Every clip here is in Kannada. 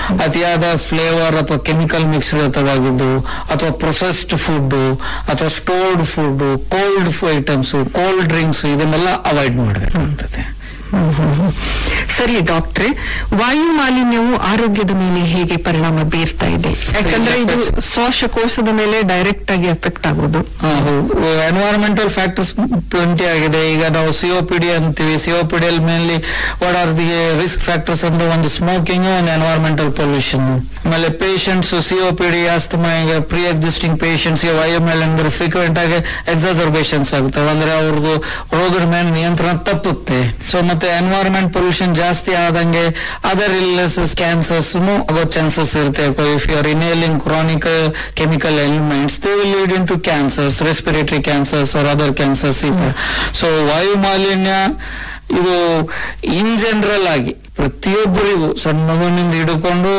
ಅತಿಯಾದ ಫ್ಲೇವರ್ ಅಥವಾ ಕೆಮಿಕಲ್ ಮಿಕ್ಸ್ ಇರತವಾಗಿದ್ದು ಅಥವಾ ಪ್ರೊಸೆಸ್ಡ್ ಫುಡ್ ಅಥವಾ stored food cold items cold drinks ಇದನ್ನೆಲ್ಲ ಅವಾಯ್ಡ್ ಮಾಡಬೇಕಾಗ್ತದೆ ಹ್ಮ್, ಹ್ಮ್, ಹ್ಮ್. ಸರಿ ಡಾಕ್ಟ್ರೆ ವಾಯು ಮಾಲಿನ್ಯವು ಆರೋಗ್ಯದ ಮೇಲೆ ಹೇಗೆ ಪರಿಣಾಮ ಬೀರ್ತಾ ಇದೆ ಯಾಕಂದ್ರೆ ಇದು ಶ್ವಾಸಕೋಶದ ಮೇಲೆ ಡೈರೆಕ್ಟ್ ಆಗಿ ಎಫೆಕ್ಟ್ ಆಗೋದು ಎನ್ವೈರನ್ಮೆಂಟಲ್ ಫ್ಯಾಕ್ಟರ್ಸ್ ಪ್ಲೆಂಟಿ ಆಗಿದೆ ಈಗ ನಾವು ಸಿಒಪಿಡಿ ಅಂತೀವಿ ಸಿಒಪಿಡಿ ಅಲ್ಲಿ mainly what are the risk factors ಅಂದ್ರೆ ಒಂದು ಸ್ಮೋಕಿಂಗ್ ಒಂದು ಎನ್ವೈರನ್ಮೆಂಟಲ್ ಪೊಲ್ಯೂಷನ್ ಆಮೇಲೆ ಪೇಷಂಟ್ಸ್ ಸಿಒಪಿಡಿ ಆಸ್ತಮಾ ಈಗ ಪ್ರೀ ಎಕ್ಸಿಸ್ಟಿಂಗ್ ಪೇಷಂಟ್ಸ್ ವಾಯು ಮೇಲೆ ಅಂದ್ರೆ ಫ್ರೀಕ್ವೆಂಟ್ ಆಗಿ ಎಕ್ಸಾಸರ್ಬೇಷನ್ಸ್ ಆಗುತ್ತವೆ ಅಂದ್ರೆ ಅವ್ರದ್ದು ರೋಗದ ಮೇಲೆ ನಿಯಂತ್ರಣ ತಪ್ಪುತ್ತೆ ಸೊ ಮತ್ತೆ ಎನ್ವೈರನ್ಮೆಂಟ್ ಪೊಲ್ಯೂಷನ್ ಜಾಸ್ತಿ ಆದಂಗೆ ಅದರ್ ಇಲ್ನೆಸಸ್ ಕ್ಯಾನ್ಸರ್ಸ್ ಆಗೋ ಚಾನ್ಸಸ್ ಇರುತ್ತೆ if you are inhaling chronic chemical elements they will lead in to cancers respiratory cancers or other cancers ಈ ತರ ಸೊ ವಾಯು ಮಾಲಿನ್ಯ ಇದು ಇನ್ ಜನರಲ್ ಆಗಿ ಪ್ರತಿಯೊಬ್ಬರಿಗೂ ಸಣ್ಣ ಮಗುವಿನಿಂದ ಹಿಡ್ಕೊಂಡು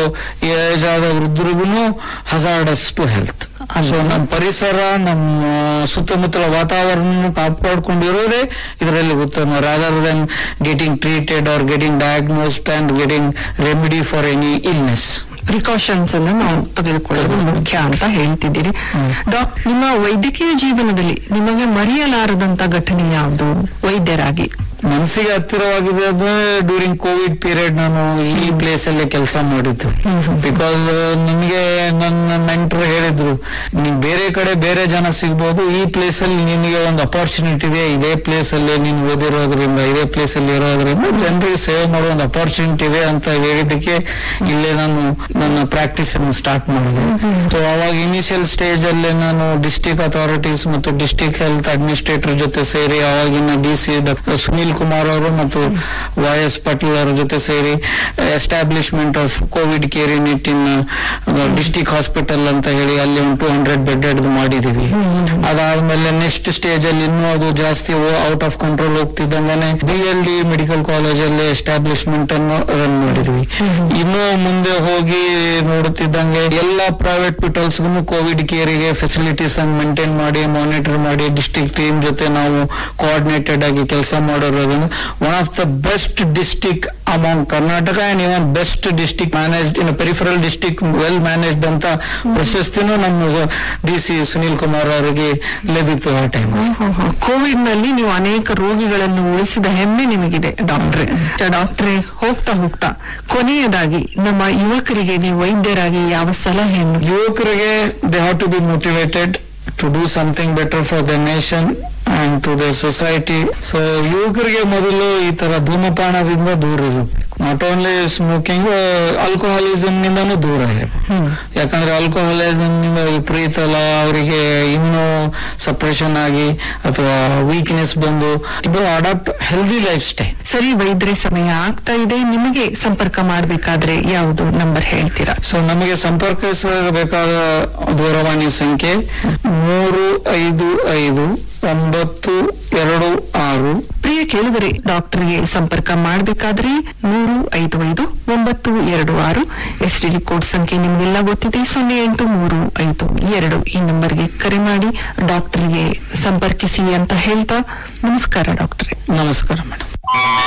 ಏಜ್ ಆದ ವೃದ್ಧರಿಗೂ ಹಜಾರ್ಡಸ್ ಟು ಹೆಲ್ತ್ ಸೊ ನಮ್ಮ ಪರಿಸರ ನಮ್ಮ ಸುತ್ತಮುತ್ತಲ ವಾತಾವರಣ ಕಾಪಾಡ್ಕೊಂಡಿರೋದೇ ಇದರಲ್ಲಿ ಉತ್ತಮ rather than getting treated or getting diagnosed and getting remedy for any illness precautions ಅನ್ನು ನಾವು ತೆಗೆದುಕೊಳ್ಳೋದು ಮುಖ್ಯ ಅಂತ ಹೇಳ್ತಿದ್ದೀರಿ ಡಾಕ್ ನಿಮ್ಮ ವೈದ್ಯಕೀಯ ಜೀವನದಲ್ಲಿ ನಿಮಗೆ ಮರೆಯಲಾರದಂತ ಘಟನೆ ಯಾವುದು ವೈದ್ಯರಾಗಿ ಮನಸ್ಸಿಗೆ ಹತ್ತಿರವಾಗಿದೆ ಅಂದ್ರೆ ಡ್ಯೂರಿಂಗ್ ಕೋವಿಡ್ ಪೀರಿಯಡ್ ನಾನು ಈ ಪ್ಲೇಸ್ ಅಲ್ಲೇ ಕೆಲಸ ಮಾಡಿದ್ದು ಬಿಕಾಸ್ ನನಗೆ ನನ್ನ ಮೆಂಟರ್ ಹೇಳಿದ್ರು ನೀನ್ ಬೇರೆ ಕಡೆ ಬೇರೆ ಜನ ಸಿಗ್ಬೋದು ಈ ಪ್ಲೇಸ್ ಅಲ್ಲಿ ನಿನಗೆ ಒಂದು ಅಪಾರ್ಚುನಿಟಿ ಇದೆ ಇದೇ ಪ್ಲೇಸ್ ಅಲ್ಲಿ ನೀನು ಓದಿರೋದ್ರಿಂದ ಇದೇ ಪ್ಲೇಸ್ ಅಲ್ಲಿ ಇರೋದ್ರಿಂದ ಜನರಿಗೆ ಸೇವೆ ಮಾಡೋ ಒಂದು ಅಪಾರ್ಚುನಿಟಿ ಇದೆ ಅಂತ ಹೇಳಿದ್ದಕ್ಕೆ ಇಲ್ಲೇ ನಾನು ನನ್ನ ಪ್ರಾಕ್ಟೀಸ್ ಅನ್ನು ಸ್ಟಾರ್ಟ್ ಮಾಡಿದೆ ಸೊ ಅವಾಗ ಇನಿಷಿಯಲ್ ಸ್ಟೇಜ್ ಅಲ್ಲಿ ನಾನು ಡಿಸ್ಟಿಕ್ ಅಥಾರಿಟೀಸ್ ಮತ್ತು ಡಿಸ್ಟಿಕ್ ಹೆಲ್ತ್ ಅಡ್ಮಿನಿಸ್ಟ್ರೇಟರ್ ಜೊತೆ ಸೇರಿ ಅವಾಗಿನ D C doctor Sunil Kumar ಅವರು ಮತ್ತು ವೈ ಎಸ್ ಪಾಟೀಲ್ ಅವರ ಜೊತೆ ಸೇರಿ establishment of covid care unit in district hospital ಅಂತ ಹೇಳಿ ಅಲ್ಲಿ ಒಂದು ಟೂ ಹಂಡ್ರೆಡ್ ಬೆಡ್ ಮಾಡಿದೀವಿ ಅದಾದ್ಮೇಲೆ ನೆಕ್ಸ್ಟ್ ಸ್ಟೇಜ್ ಅಲ್ಲಿ ಇನ್ನೂ ಅದು ಜಾಸ್ತಿ ಔಟ್ ಆಫ್ ಕಂಟ್ರೋಲ್ ಹೋಗ್ತಿದ್ದಂಗೆ B L D medical college ಅಲ್ಲಿ ಎಸ್ಟಾಬ್ಲಿಷ್ಮೆಂಟ್ ಅನ್ನು ರನ್ ಮಾಡಿದ್ವಿ ಇನ್ನೂ ಮುಂದೆ ಹೋಗಿ ನೋಡುತ್ತಿದ್ದಂಗೆ ಎಲ್ಲ ಪ್ರೈವೇಟ್ ಪಿಟಲ್ಸ್ಗೂ ಕೋವಿಡ್ ಕೇರಿಗೆ ಫೆಸಿಲಿಟೀಸ್ ಅನ್ನು ಮೇಂಟೈನ್ ಮಾಡಿ ಮಾನಿಟರ್ ಮಾಡಿ ಡಿಸ್ಟಿಕ್ ಟೀಮ್ ಜೊತೆ ನಾವು ಕೋಆರ್ಡಿನೇಟೆಡ್ ಆಗಿ ಕೆಲಸ ಮಾಡಿರೋದ್ರಿಂದ one of the best district among Karnataka and even best district managed in peripheral district well managed ಅಂತ ಪ್ರಶಸ್ತಿನೂ ನಮ್ಮ ಡಿ ಸಿ ಸುನೀಲ್ ಕುಮಾರ್ ಅವರಿಗೆ ಲಭಿತು ಆ ಟೈಮ್ ಕೋವಿಡ್ ನಲ್ಲಿ ನೀವು ಅನೇಕ ರೋಗಿಗಳನ್ನು ಉಳಿಸಿದ ಹೆಮ್ಮೆ ನಿಮಗಿದೆ ಡಾಕ್ಟ್ರೆ ಡಾಕ್ಟ್ರೆ ಹೋಗ್ತಾ ಹೋಗ್ತಾ ಕೊನೆಯದಾಗಿ ನಮ್ಮ ಯುವಕರಿಗೆ ನೀವು ವೈದ್ಯರಾಗಿ ಯಾವ ಸಲಹೆಯನ್ನು ಯುವಕರಿಗೆ they have to be motivated to do something better for the nation and to the society so ಯುವಕರಿಗೆ ಮೊದಲು ಈ ತರ ಧೂಮಪಾನದಿಂದ ದೂರ ಇರಬೇಕು ನಾಟ್ ಓನ್ಲಿ ಸ್ಮೋಕಿಂಗ್ ಆಲ್ಕೋಹಾಲಿಸಮ್ ನಿಂದನೂ ದೂರ ಇರಬೇಕು ಯಾಕಂದ್ರೆ ಆಲ್ಕೋಹಾಲಿಸಮ್ ನಿಂದ ವಿಪರೀತ ಅಲ್ಲ ಅವರಿಗೆ ಇನ್ನೂ ಸಪ್ರೆಷನ್ ಆಗಿ ಅಥವಾ ವೀಕ್ನೆಸ್ ಬಂದು ಇದು ಅಡಾಪ್ಟ್ ಹೆಲ್ದಿ ಲೈಫ್ ಸ್ಟೈಲ್ ಸರಿ ವೈದ್ಯರ ಸಮಯ ಆಗ್ತಾ ಇದೆ ನಿಮಗೆ ಸಂಪರ್ಕ ಮಾಡಬೇಕಾದ್ರೆ ಯಾವುದು ನಂಬರ್ ಹೇಳ್ತೀರಾ ಸೊ ನಮಗೆ ಸಂಪರ್ಕಿಸಬೇಕಾದ ದೂರವಾಣಿ ಸಂಖ್ಯೆ ಮೂರು ಐದು ಐದು ಒಂಬತ್ತು ಎರಡು ಆರು ಪ್ರಿಯ ಕೇಳುಗರೆ ಡಾಕ್ಟರ್ಗೆ ಸಂಪರ್ಕ ಮಾಡಬೇಕಾದ್ರೆ ಮೂರು ಐದು ಐದು ಒಂಬತ್ತು ಎರಡು ಆರು ಎಸ್ ಡಿ ಕೋಡ್ ಸಂಖ್ಯೆ ನಿಮಗೆಲ್ಲ ಗೊತ್ತಿದೆ ಸೊನ್ನೆ ಎಂಟು ಮೂರು ಐದು ಎರಡು ಈ ನಂಬರ್ಗೆ ಕರೆ ಮಾಡಿ ಡಾಕ್ಟರ್ಗೆ ಸಂಪರ್ಕಿಸಿ ಅಂತ ಹೇಳ್ತಾ ನಮಸ್ಕಾರ ಡಾಕ್ಟರ್ ನಮಸ್ಕಾರ ಮೇಡಮ್